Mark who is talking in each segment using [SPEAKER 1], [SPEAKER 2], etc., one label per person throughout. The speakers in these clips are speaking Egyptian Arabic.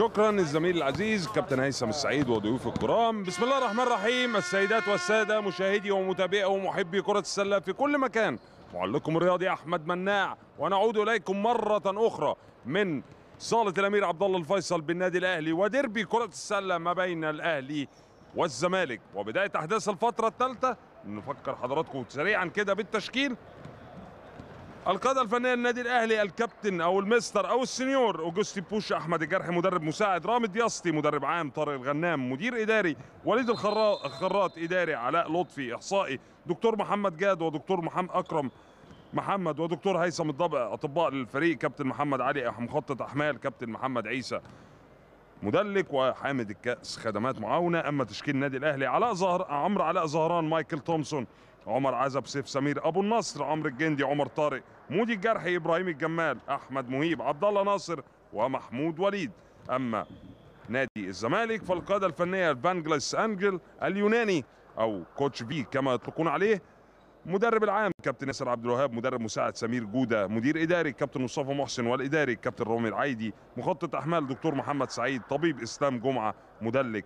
[SPEAKER 1] شكرا الزميل العزيز كابتن هيثم السعيد وضيوف الكرام بسم الله الرحمن الرحيم السيدات والساده مشاهدي ومتابعي ومحبي كره السله في كل مكان معلقكم الرياضي احمد مناع ونعود اليكم مره اخرى من صاله الامير عبد الله الفيصل بالنادي الاهلي وديربي كره السله ما بين الاهلي والزمالك وبدايه احداث الفتره الثالثه نفكر حضراتكم سريعا كده بالتشكيل القادة الفنية للنادي الأهلي الكابتن أو المستر أو السنيور أوجستي بوش أحمد الجرح مدرب مساعد رامد ياسطي مدرب عام طارق الغنام مدير إداري وليد الخرا- الخراط إداري علاء لطفي إحصائي دكتور محمد جاد ودكتور محمد أكرم محمد ودكتور هيثم الضبع أطباء للفريق كابتن محمد علي مخطط أحمال كابتن محمد عيسى مدلك وحامد الكأس خدمات معاونة أما تشكيل النادي الأهلي علاء زهر عمرو علاء زهران مايكل تومسون عمر عزب سيف سمير أبو النصر عمرو الجندي عمر طارق مودي الجرحي إبراهيم الجمال أحمد مهيب عبد الله ناصر ومحمود وليد أما نادي الزمالك فالقادة الفنية الفانجلس أنجل اليوناني أو كوتش في كما يطلقون عليه مدرب العام كابتن ياسر عبد الوهاب مدرب مساعد سمير جوده مدير اداري كابتن مصطفى محسن والاداري كابتن رامي العيدي مخطط احمال دكتور محمد سعيد طبيب اسلام جمعه مدلك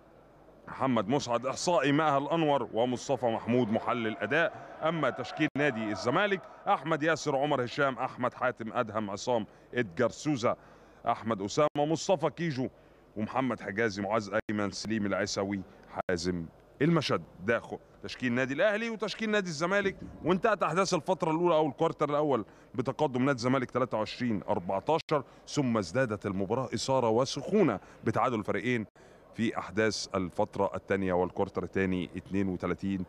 [SPEAKER 1] محمد مسعد احصائي ماهر انور ومصطفى محمود محلل اداء اما تشكيل نادي الزمالك احمد ياسر عمر هشام احمد حاتم ادهم عصام ادجار سوزا احمد اسامه مصطفى كيجو ومحمد حجازي معاذ ايمن سليم العيسوي حازم المشد ده خ- تشكيل نادي الاهلي وتشكيل نادي الزمالك وانتهت احداث الفتره الاولى او الكوارتر الاول بتقدم نادي الزمالك 23 14 ثم ازدادت المباراه اثاره وسخونه بتعادل الفريقين في احداث الفتره الثانيه والكوارتر الثاني 32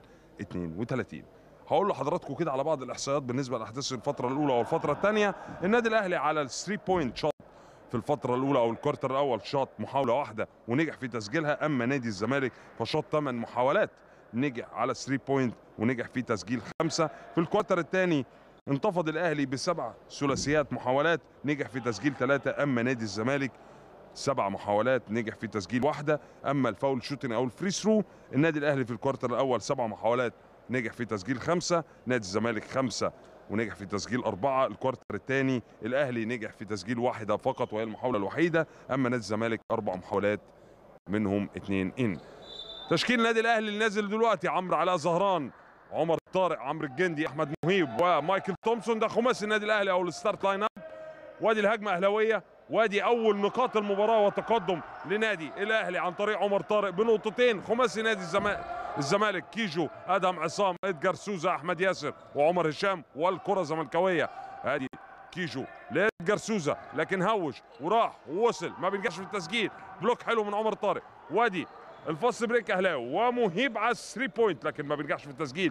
[SPEAKER 1] 32 هقول لحضراتكم كده على بعض الاحصائيات بالنسبه لاحداث الفتره الاولى والفتره الثانيه النادي الاهلي على الثري بوينت شوت في الفترة الأولى أو الكوارتر الأول شاط محاولة واحدة ونجح في تسجيلها أما نادي الزمالك فشاط 8 محاولات نجح على 3 بوينت ونجح في تسجيل خمسة في الكوارتر الثاني انتفض الأهلي بسبع ثلاثيات محاولات نجح في تسجيل ثلاثة أما نادي الزمالك سبع محاولات نجح في تسجيل واحدة أما الفاول شوتنج أو الفري ثرو النادي الأهلي في الكوارتر الأول سبع محاولات نجح في تسجيل خمسة نادي الزمالك خمسة ونجح في تسجيل أربعة الكوارتر الثاني الأهلي نجح في تسجيل واحدة فقط وهي المحاولة الوحيدة أما نادي الزمالك أربع محاولات منهم اثنين إن تشكيل النادي الأهلي اللي نازل دلوقتي عمرو علاء زهران عمر طارق عمرو الجندي أحمد مهيب ومايكل تومسون ده خماسي النادي الأهلي أو الستارت لاين أب وادي الهجمة أهلاوية وادي أول نقاط المباراة وتقدم لنادي الأهلي عن طريق عمر طارق بنقطتين خماسي نادي الزمالك الزمالك كيجو ادهم عصام ادجار سوزا احمد ياسر وعمر هشام والكره زملكاويه ادي كيجو لادجار سوزا لكن هوش وراح ووصل ما بينجحش في التسجيل بلوك حلو من عمر طارق وادي الفاست بريك اهلاوي ومهيب على 3 بوينت لكن ما بينجحش في التسجيل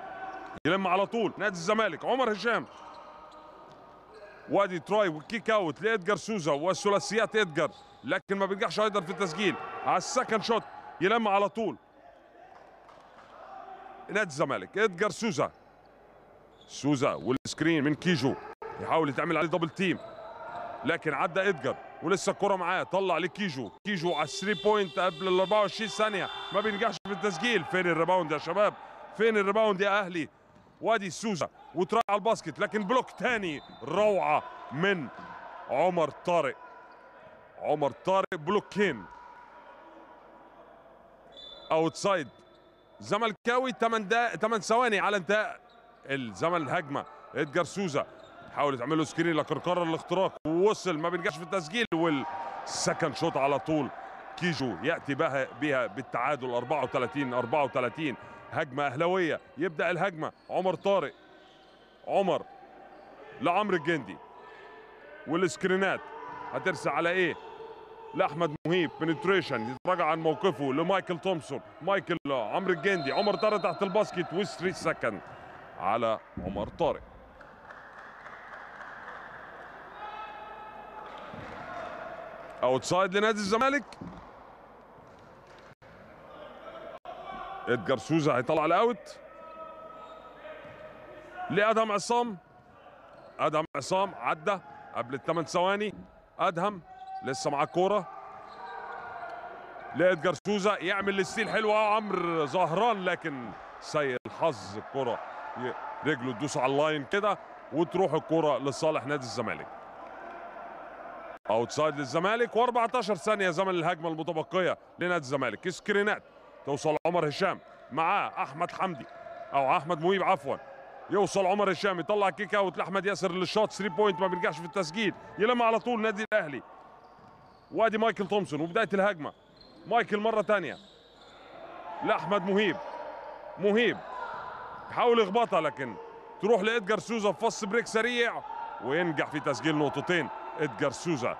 [SPEAKER 1] يلم على طول نادي الزمالك عمر هشام وادي تراي وكيك اوت لادجار سوزا وثلاثيات ادجار لكن ما بينجحش ايضا في التسجيل على السكند شوت يلم على طول نادي الزمالك ادجار سوزا سوزا والسكرين من كيجو يحاول يتعمل عليه دبل تيم لكن عدى ادجار ولسه الكرة معاه طلع لكيجو كيجو على 3 بوينت قبل ال 24 ثانية ما بينجحش في التسجيل فين الريباوند يا شباب فين الريباوند يا اهلي وادي سوزا وتراي على الباسكت لكن بلوك تاني روعة من عمر طارق عمر طارق بلوكين اوتسايد زملكاوي 8 دقائق 8 ثواني على انتهاء الزمن الهجمه ادجار سوزا حاول تعمل له سكرين لكن قرر الاختراق ووصل ما بينجحش في التسجيل والسكند شوت على طول كيجو ياتي بها بها بالتعادل 34 34 هجمه اهلاويه يبدا الهجمه عمر طارق عمر لعمرو الجندي والسكرينات هترسى على ايه لاحمد مهيب بنتريشن يتراجع عن موقفه لمايكل تومسون مايكل عمرو الجندي عمر طارق تحت الباسكت و3 سكند على عمر طارق اوتسايد لنادي الزمالك ادجار سوزا هيطلع الاوت لادهم عصام ادهم عصام عدى قبل الثمان ثواني ادهم لسه معاه كوره لادجار سوزا يعمل الستيل حلو أهو عمرو زهران لكن سيء الحظ الكره ي- رجله تدوس على اللاين كده وتروح الكره لصالح نادي الزمالك اوتسايد للزمالك و14 ثانيه زمن الهجمه المتبقيه لنادي الزمالك سكرينات توصل عمر هشام معاه احمد حمدي او احمد مهيب عفوا يوصل عمر هشام يطلع كيك اوت لاحمد ياسر للشوت 3 بوينت ما بيرجعش في التسجيل يلم على طول نادي الاهلي وادي مايكل تومسون وبدايه الهجمه مايكل مره ثانيه لاحمد مهيب مهيب يحاول يخبطها لكن تروح لادجار سوزا في فص بريك سريع وينجح في تسجيل نقطتين ادجار سوزا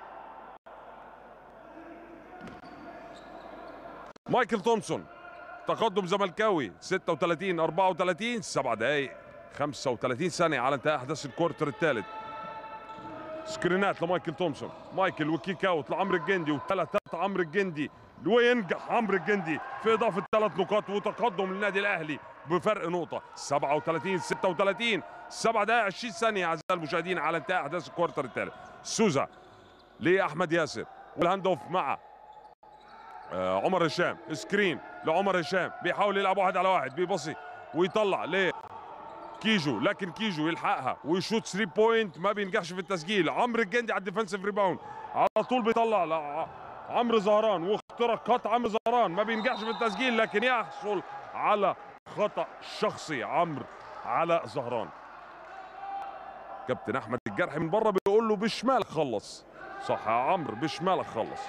[SPEAKER 1] مايكل تومسون تقدم زملكاوي 36 34 7 دقائق 35 ثانية على انتهاء أحداث الكورتر الثالث سكرينات لمايكل تومسون مايكل وكيك اوت لعمرو الجندي وثلاثات عمرو الجندي وينجح عمرو الجندي في إضافة ثلاث نقاط وتقدم للنادي الأهلي بفرق نقطة 37 36 7 دقائق 20 ثانية أعزائي المشاهدين على انتهاء أحداث الكورتر الثالث سوزا لأحمد ياسر والهاند اوف مع آه عمر هشام سكرين لعمر هشام بيحاول يلعب واحد على واحد بيبصي ويطلع ل كيجو لكن كيجو يلحقها ويشوت 3 بوينت ما بينجحش في التسجيل عمرو الجندي على الديفنسيف ريباوند على طول بيطلع لا عمرو زهران واختراقات عمرو زهران ما بينجحش في التسجيل لكن يحصل على خطا شخصي عمرو على زهران كابتن احمد الجرح من بره بيقول له بشمالك خلص صح يا عمرو بشمالك خلص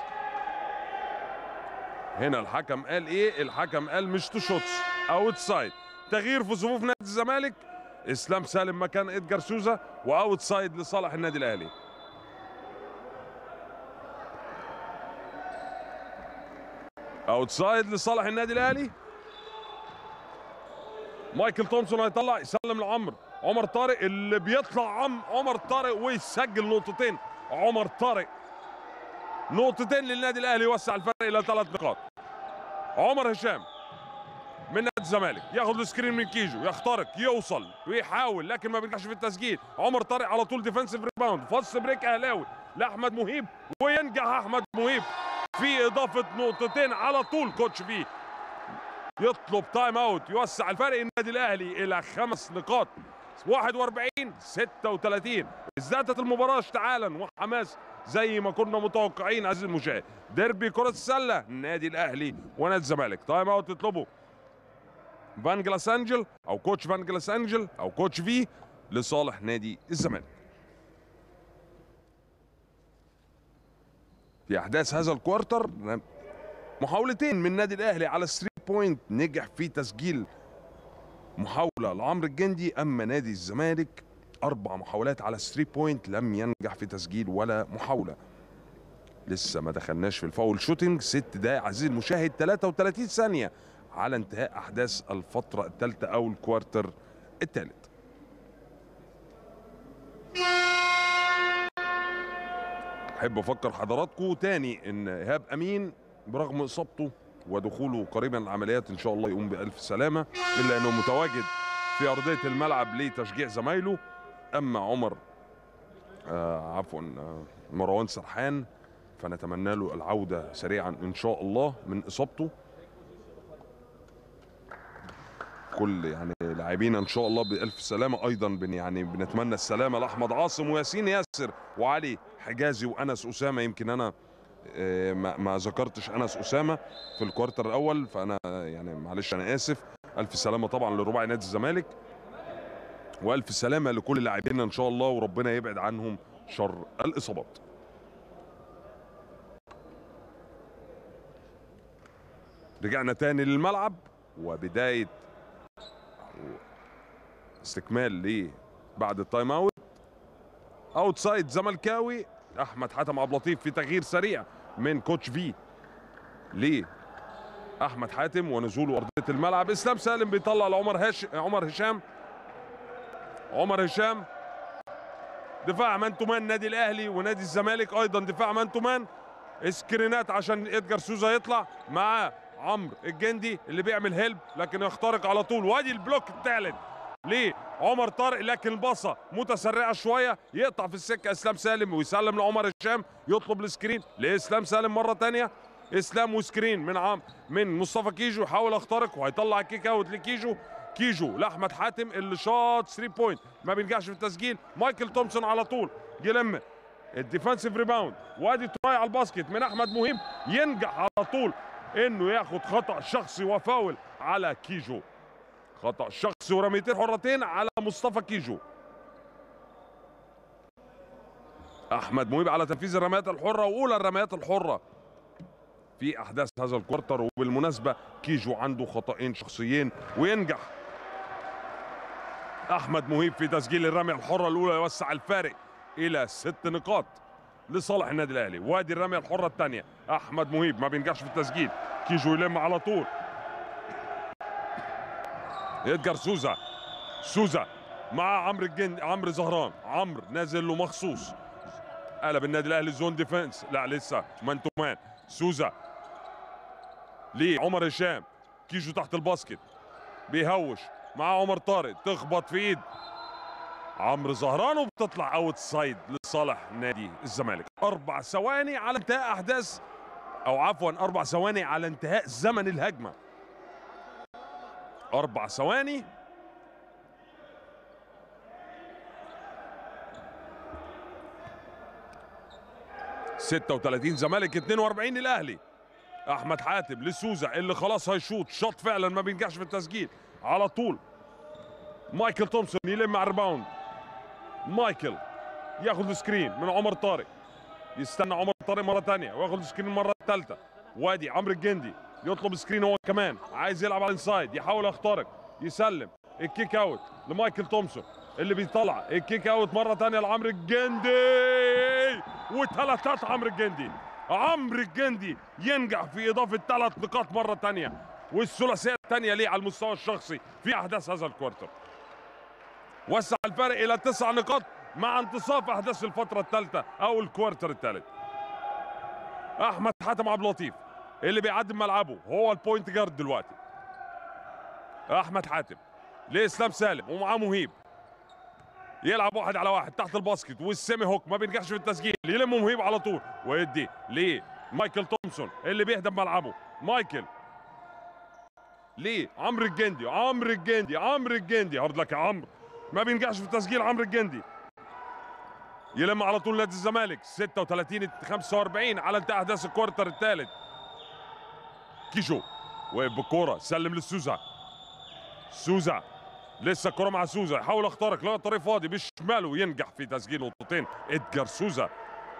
[SPEAKER 1] هنا الحكم قال ايه الحكم قال مش تو شوتس اوت سايد تغيير في صفوف نادي الزمالك اسلام سالم مكان ادجار سوزا واوت سايد لصالح النادي الاهلي اوت سايد لصالح النادي الاهلي مايكل تومسون هيطلع يسلم لعمر عمر طارق اللي بيطلع عم عمر طارق ويسجل نقطتين عمر طارق نقطتين للنادي الاهلي يوسع الفرق الى ثلاث نقاط عمر هشام من نادي الزمالك ياخد السكرين من كيجو يخترق يوصل ويحاول لكن ما بينجحش في التسجيل عمر طارق على طول ديفنسيف ريباوند فص بريك اهلاوي لاحمد مهيب وينجح احمد مهيب في اضافه نقطتين على طول كوتش بي يطلب تايم اوت يوسع الفرق النادي الاهلي الى خمس نقاط 41 36 ازدادت المباراه اشتعالا وحماس زي ما كنا متوقعين عزيزي المشاهد ديربي كره السله النادي الاهلي ونادي الزمالك تايم اوت تطلبه فان جلاس انجل او كوتش فان جلاس انجل او كوتش في لصالح نادي الزمالك في احداث هذا الكوارتر محاولتين من النادي الاهلي على 3 بوينت نجح في تسجيل محاوله لعمرو الجندي اما نادي الزمالك اربع محاولات على 3 بوينت لم ينجح في تسجيل ولا محاوله لسه ما دخلناش في الفاول شوتنج ست دقائق عزيزي المشاهد 33 ثانيه على انتهاء احداث الفتره الثالثه او الكوارتر الثالث احب افكر حضراتكم تاني ان ايهاب امين برغم اصابته ودخوله قريبا العمليات ان شاء الله يقوم بالف سلامه الا انه متواجد في ارضيه الملعب لتشجيع زمايله اما عمر آه عفوا آه مروان سرحان فنتمنى له العوده سريعا ان شاء الله من اصابته كل يعني لاعبينا ان شاء الله بالف سلامه ايضا بن يعني بنتمنى السلامه لاحمد عاصم وياسين ياسر وعلي حجازي وانس اسامه يمكن انا آه ما, ما ذكرتش انس اسامه في الكوارتر الاول فانا يعني معلش انا اسف الف سلامه طبعا لرباعي نادي الزمالك والف سلامه لكل لاعبينا ان شاء الله وربنا يبعد عنهم شر الاصابات رجعنا تاني للملعب وبدايه استكمال ليه بعد التايم اوت اوتسايد زملكاوي احمد حاتم عبد اللطيف في تغيير سريع من كوتش في ليه احمد حاتم ونزوله ارضيه الملعب اسلام سالم بيطلع لعمر هش عمر هشام عمر هشام دفاع مان تو مان نادي الاهلي ونادي الزمالك ايضا دفاع مان تو مان سكرينات عشان ادجار سوزا يطلع معاه عمرو الجندي اللي بيعمل هيلب لكن يخترق على طول وادي البلوك الثالث ليه عمر طارق لكن الباصه متسرعه شويه يقطع في السكه اسلام سالم ويسلم لعمر هشام يطلب السكرين لاسلام سالم مره ثانيه اسلام وسكرين من عام من مصطفى كيجو يحاول يخترق وهيطلع كيك اوت لكيجو كيجو لاحمد حاتم اللي شاط 3 بوينت ما بينجحش في التسجيل مايكل تومسون على طول يلم الديفensive ريباوند وادي تراي على الباسكت من احمد مهيب ينجح على طول انه ياخد خطا شخصي وفاول على كيجو خطا شخصي ورميتين حرتين على مصطفى كيجو احمد مهيب على تنفيذ الرميات الحره واولى الرميات الحره في احداث هذا الكوارتر وبالمناسبه كيجو عنده خطأين شخصيين وينجح احمد مهيب في تسجيل الرميه الحره الاولى يوسع الفارق الى ست نقاط لصالح النادي الاهلي وادي الرميه الحره الثانيه احمد مهيب ما بينجحش في التسجيل كيجو يلم على طول ادجار سوزا سوزا مع عمرو الجن عمرو زهران عمرو نازل له مخصوص قلب النادي الاهلي زون ديفنس لا لسه مان تو مان سوزا ليه عمر هشام كيجو تحت الباسكت بيهوش مع عمر طارق تخبط في ايد عمرو زهران وبتطلع اوت سايد لصالح نادي الزمالك اربع ثواني على انتهاء احداث او عفوا اربع ثواني على انتهاء زمن الهجمه اربع ثواني ستة وثلاثين زمالك 42 الاهلي احمد حاتم لسوزا اللي خلاص هيشوط شاط فعلا ما بينجحش في التسجيل على طول مايكل تومسون يلم على الريباوند مايكل ياخذ سكرين من عمر طارق يستنى عمر طارق مره ثانيه وياخذ سكرين المره الثالثه وادي عمرو الجندي يطلب سكرين هو كمان عايز يلعب على الانسايد يحاول يخترق يسلم الكيك اوت لمايكل تومسون اللي بيطلع الكيك اوت مره ثانيه لعمرو الجندي وثلاثات عمرو الجندي عمرو الجندي ينجح في اضافه ثلاث نقاط مره ثانيه والثلاثيه الثانيه ليه على المستوى الشخصي في احداث هذا الكوارتر وسع الفرق الى تسع نقاط مع انتصاف احداث الفتره الثالثه او الكوارتر الثالث احمد حاتم عبد اللطيف اللي بيعدي ملعبه هو البوينت جارد دلوقتي احمد حاتم لاسلام سالم ومعاه مهيب يلعب واحد على واحد تحت الباسكت والسيمي هوك ما بينجحش في التسجيل يلم مهيب على طول ويدي ليه مايكل تومسون اللي بيهدم ملعبه مايكل ليه عمرو الجندي عمرو الجندي عمرو الجندي هارد لك يا عمرو ما بينجحش في تسجيل عمرو الجندي يلم على طول نادي الزمالك 36 45 على انتهاء احداث الكوارتر الثالث كيشو وقف بالكوره سلم للسوزا سوزا لسه الكرة مع سوزا يحاول يخترق لغايه الطريق فاضي بشماله وينجح في تسجيل نقطتين ادجار سوزا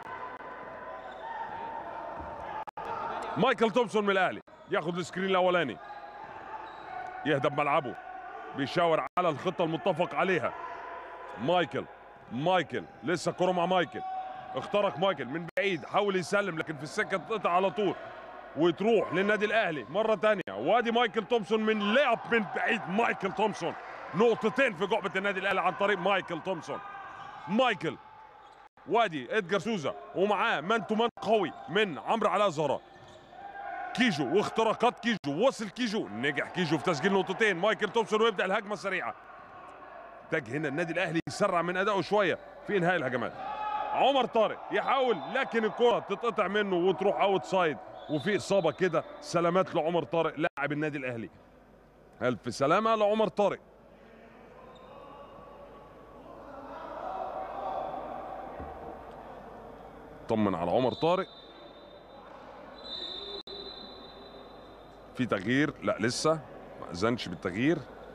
[SPEAKER 1] مايكل تومسون من الاهلي ياخد السكرين الاولاني يهدم ملعبه بيشاور على الخطه المتفق عليها مايكل مايكل لسه الكرة مع مايكل اخترق مايكل من بعيد حاول يسلم لكن في السكه تقطع على طول وتروح للنادي الاهلي مره ثانيه وادي مايكل تومسون من لعب من بعيد مايكل تومسون نقطتين في جعبه النادي الاهلي عن طريق مايكل تومسون مايكل وادي ادجار سوزا ومعاه مان تو مان قوي من عمرو علاء زهراء كيجو واختراقات كيجو وصل كيجو نجح كيجو في تسجيل نقطتين مايكل تومسون ويبدا الهجمه السريعه محتاج هنا النادي الاهلي يسرع من ادائه شويه في انهاء الهجمات عمر طارق يحاول لكن الكره تتقطع منه وتروح اوت سايد وفي اصابه كده سلامات لعمر طارق لاعب النادي الاهلي الف سلامه لعمر طارق طمن على عمر طارق في تغيير لا لسه ما اذنش بالتغيير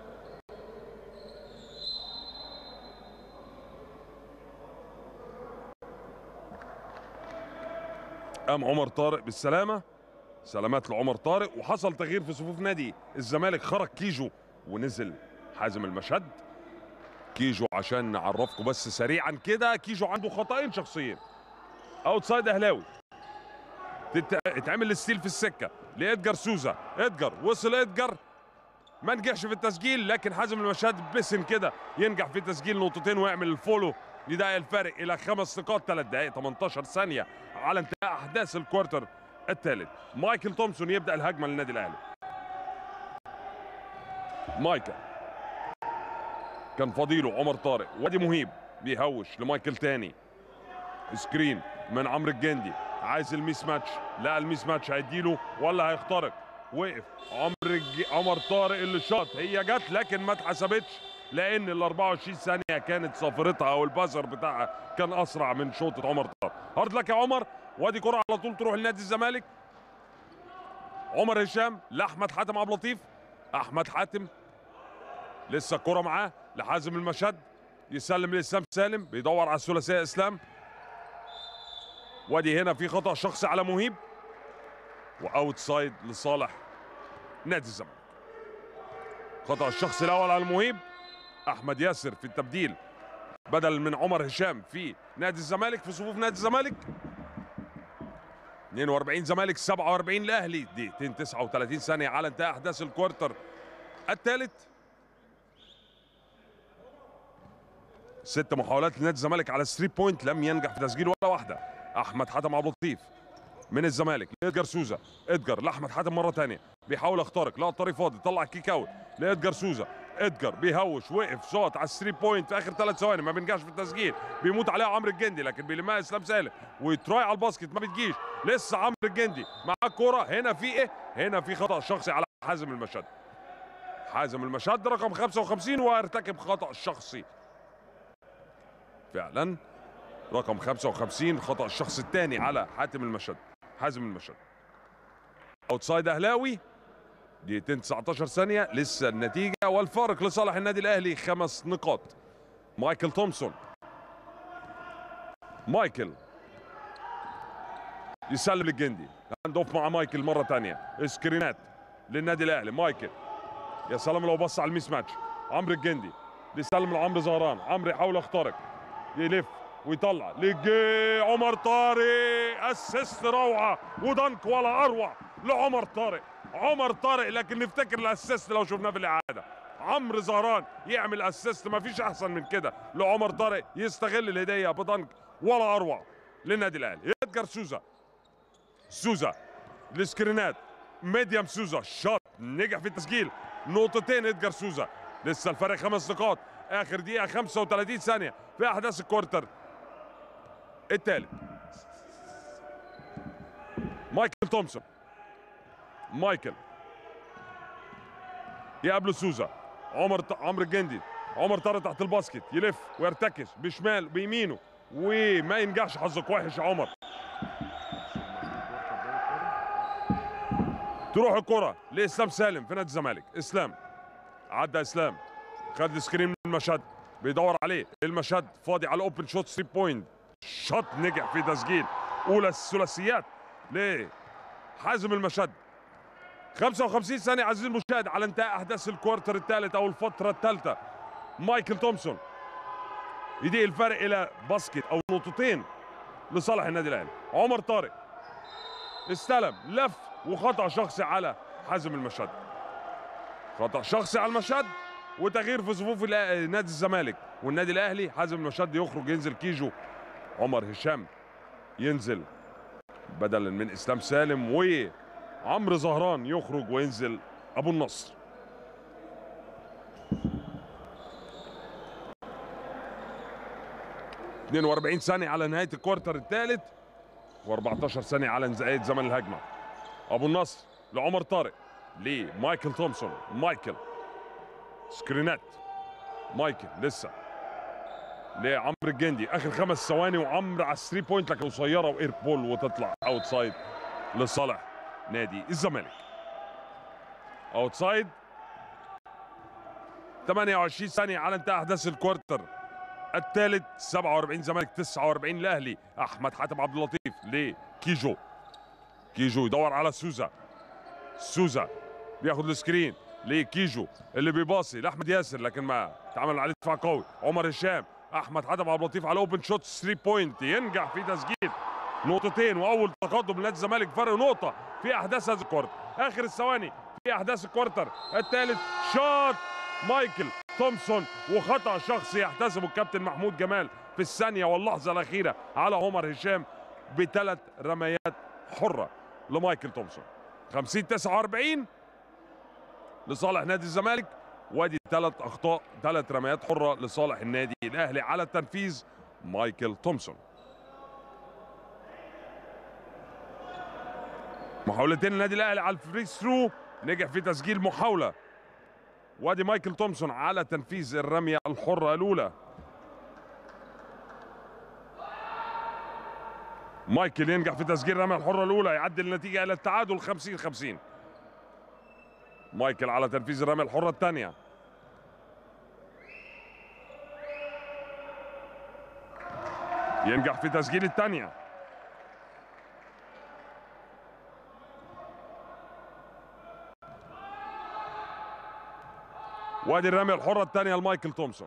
[SPEAKER 1] قام عمر طارق بالسلامه سلامات لعمر طارق وحصل تغيير في صفوف نادي الزمالك خرج كيجو ونزل حازم المشهد كيجو عشان نعرفكم بس سريعا كده كيجو عنده خطأين شخصيين اوتسايد اهلاوي تت- اتعمل الستيل في السكه لادجار سوزا ادجار وصل ادجار ما نجحش في التسجيل لكن حازم المشهد بسن كده ينجح في تسجيل نقطتين ويعمل الفولو يضايق الفارق الى خمس نقاط ثلاث دقائق 18 ثانيه على انتهاء احداث الكوارتر الثالث مايكل تومسون يبدا الهجمه للنادي الاهلي مايكل كان فضيله عمر طارق وادي مهيب بيهوش لمايكل تاني سكرين من عمرو الجندي عايز الميس ماتش لا الميس ماتش هيديله ولا هيخترق وقف عمرو الج... عمر طارق اللي شاط هي جت لكن ما اتحسبتش لان ال 24 ثانيه كانت صافرتها او البازر بتاعها كان اسرع من شوطه عمر طارق هارد لك يا عمر وادي كره على طول تروح لنادي الزمالك عمر هشام لاحمد حاتم عبد اللطيف احمد حاتم لسه الكره معاه لحازم المشد يسلم لاسلام سالم بيدور على الثلاثيه اسلام وادي هنا في خطا شخصي على مهيب واوت سايد لصالح نادي الزمالك خطا الشخصي الاول على المهيب احمد ياسر في التبديل بدل من عمر هشام في نادي الزمالك في صفوف نادي الزمالك 42 زمالك 47 الاهلي دقيقتين 39 ثانيه على انتهاء احداث الكوارتر الثالث ست محاولات لنادي الزمالك على 3 بوينت لم ينجح في تسجيل ولا واحده احمد حاتم عبد اللطيف من الزمالك لادجار سوزا ادجار لاحمد حاتم مره ثانيه بيحاول يخترق لا الطريق فاضي طلع كيك اوت لادجار سوزا ادجار بيهوش وقف شوط على الثري بوينت في اخر ثلاث ثواني ما بينجحش في التسجيل بيموت عليها عمرو الجندي لكن بيلمها اسلام سالم ويتراي على الباسكت ما بتجيش لسه عمرو الجندي مع الكوره هنا في ايه؟ هنا في خطا شخصي على حازم المشد حازم المشد رقم 55 وارتكب خطا شخصي فعلا رقم 55 خطا الشخص الثاني على حاتم المشد حازم المشد اوتسايد اهلاوي دقيقتين 19 ثانيه لسه النتيجه والفارق لصالح النادي الاهلي خمس نقاط مايكل تومسون مايكل يسلم للجندي هاند اوف مع مايكل مره ثانيه سكرينات للنادي الاهلي مايكل يا سلام لو بص على الميس ماتش عمرو الجندي بيسلم لعمرو زهران عمرو يحاول يخترق يلف ويطلع للجي عمر طارق اسيست روعه ودنك ولا اروع لعمر طارق عمر طارق لكن نفتكر الاسيست لو شفناه في الاعاده عمرو زهران يعمل اسيست ما فيش احسن من كده لعمر طارق يستغل الهديه بدنك ولا اروع للنادي الاهلي ادجار سوزا سوزا السكرينات ميديام سوزا شوت نجح في التسجيل نقطتين ادجار سوزا لسه الفرق خمس نقاط اخر دقيقه 35 ثانيه في احداث الكوارتر الثالث مايكل تومسون مايكل يقابله سوزا عمر ط... عمرو الجندي عمر طارق تحت الباسكت يلف ويرتكز بشمال بيمينه وما ينجحش حظك وحش يا عمر تروح الكرة لإسلام سالم في نادي الزمالك إسلام عدى إسلام خد السكرين من المشهد بيدور عليه المشهد فاضي على الاوبن شوت 3 بوينت شوت نجح في تسجيل اولى الثلاثيات لحازم المشهد 55 ثانية عزيزي المشاهد على انتهاء أحداث الكوارتر الثالث أو الفترة الثالثة مايكل تومسون يضيق الفرق إلى باسكت أو نقطتين لصالح النادي الأهلي عمر طارق استلم لف وخطأ شخصي على حازم المشهد خطأ شخصي على المشهد وتغيير في صفوف الأ- نادي الزمالك والنادي الاهلي حازم المشهد يخرج ينزل كيجو عمر هشام ينزل بدلا من اسلام سالم وعمرو زهران يخرج وينزل ابو النصر ؟ 42 ثانية على نهاية الكوارتر الثالث و14 ثانية على نهاية زمن الهجمة أبو النصر لعمر طارق لمايكل تومسون مايكل سكرينات مايكل لسه لعمرو الجندي اخر خمس ثواني وعمرو على الثري بوينت لكن قصيره واير بول وتطلع اوت سايد لصالح نادي الزمالك اوت سايد 28 ثانيه على انتهاء احداث الكوارتر الثالث 47 زمالك 49 الاهلي احمد حاتم عبد اللطيف لكيجو كيجو يدور على سوزا سوزا بياخد السكرين لكيجو اللي بيباصي لاحمد ياسر لكن ما اتعمل عليه دفاع قوي عمر هشام احمد حاتم عبد اللطيف على اوبن شوت 3 بوينت ينجح في تسجيل نقطتين واول تقدم لنادي الزمالك فرق نقطه في احداث هذا الكوارتر اخر الثواني في احداث الكوارتر الثالث شوت مايكل تومسون وخطا شخصي يحتسبه الكابتن محمود جمال في الثانيه واللحظه الاخيره على عمر هشام بثلاث رميات حره لمايكل تومسون 50 49 لصالح نادي الزمالك وادي ثلاث اخطاء ثلاث رميات حره لصالح النادي الاهلي على التنفيذ مايكل تومسون محاولتين النادي الاهلي على الفري ثرو نجح في تسجيل محاوله وادي مايكل تومسون على تنفيذ الرميه الحره الاولى مايكل ينجح في تسجيل الرميه الحره الاولى يعدل النتيجه الى التعادل 50 50 مايكل على تنفيذ الرميه الحره الثانيه ينجح في تسجيل الثانيه وادي الرميه الحره الثانيه لمايكل تومسون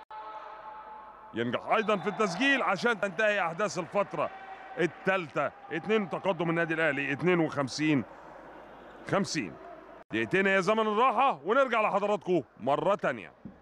[SPEAKER 1] ينجح ايضا في التسجيل عشان تنتهي احداث الفتره الثالثه اثنين تقدم النادي الاهلي 52 50 دقيقتين هي زمن الراحه ونرجع لحضراتكم مره ثانيه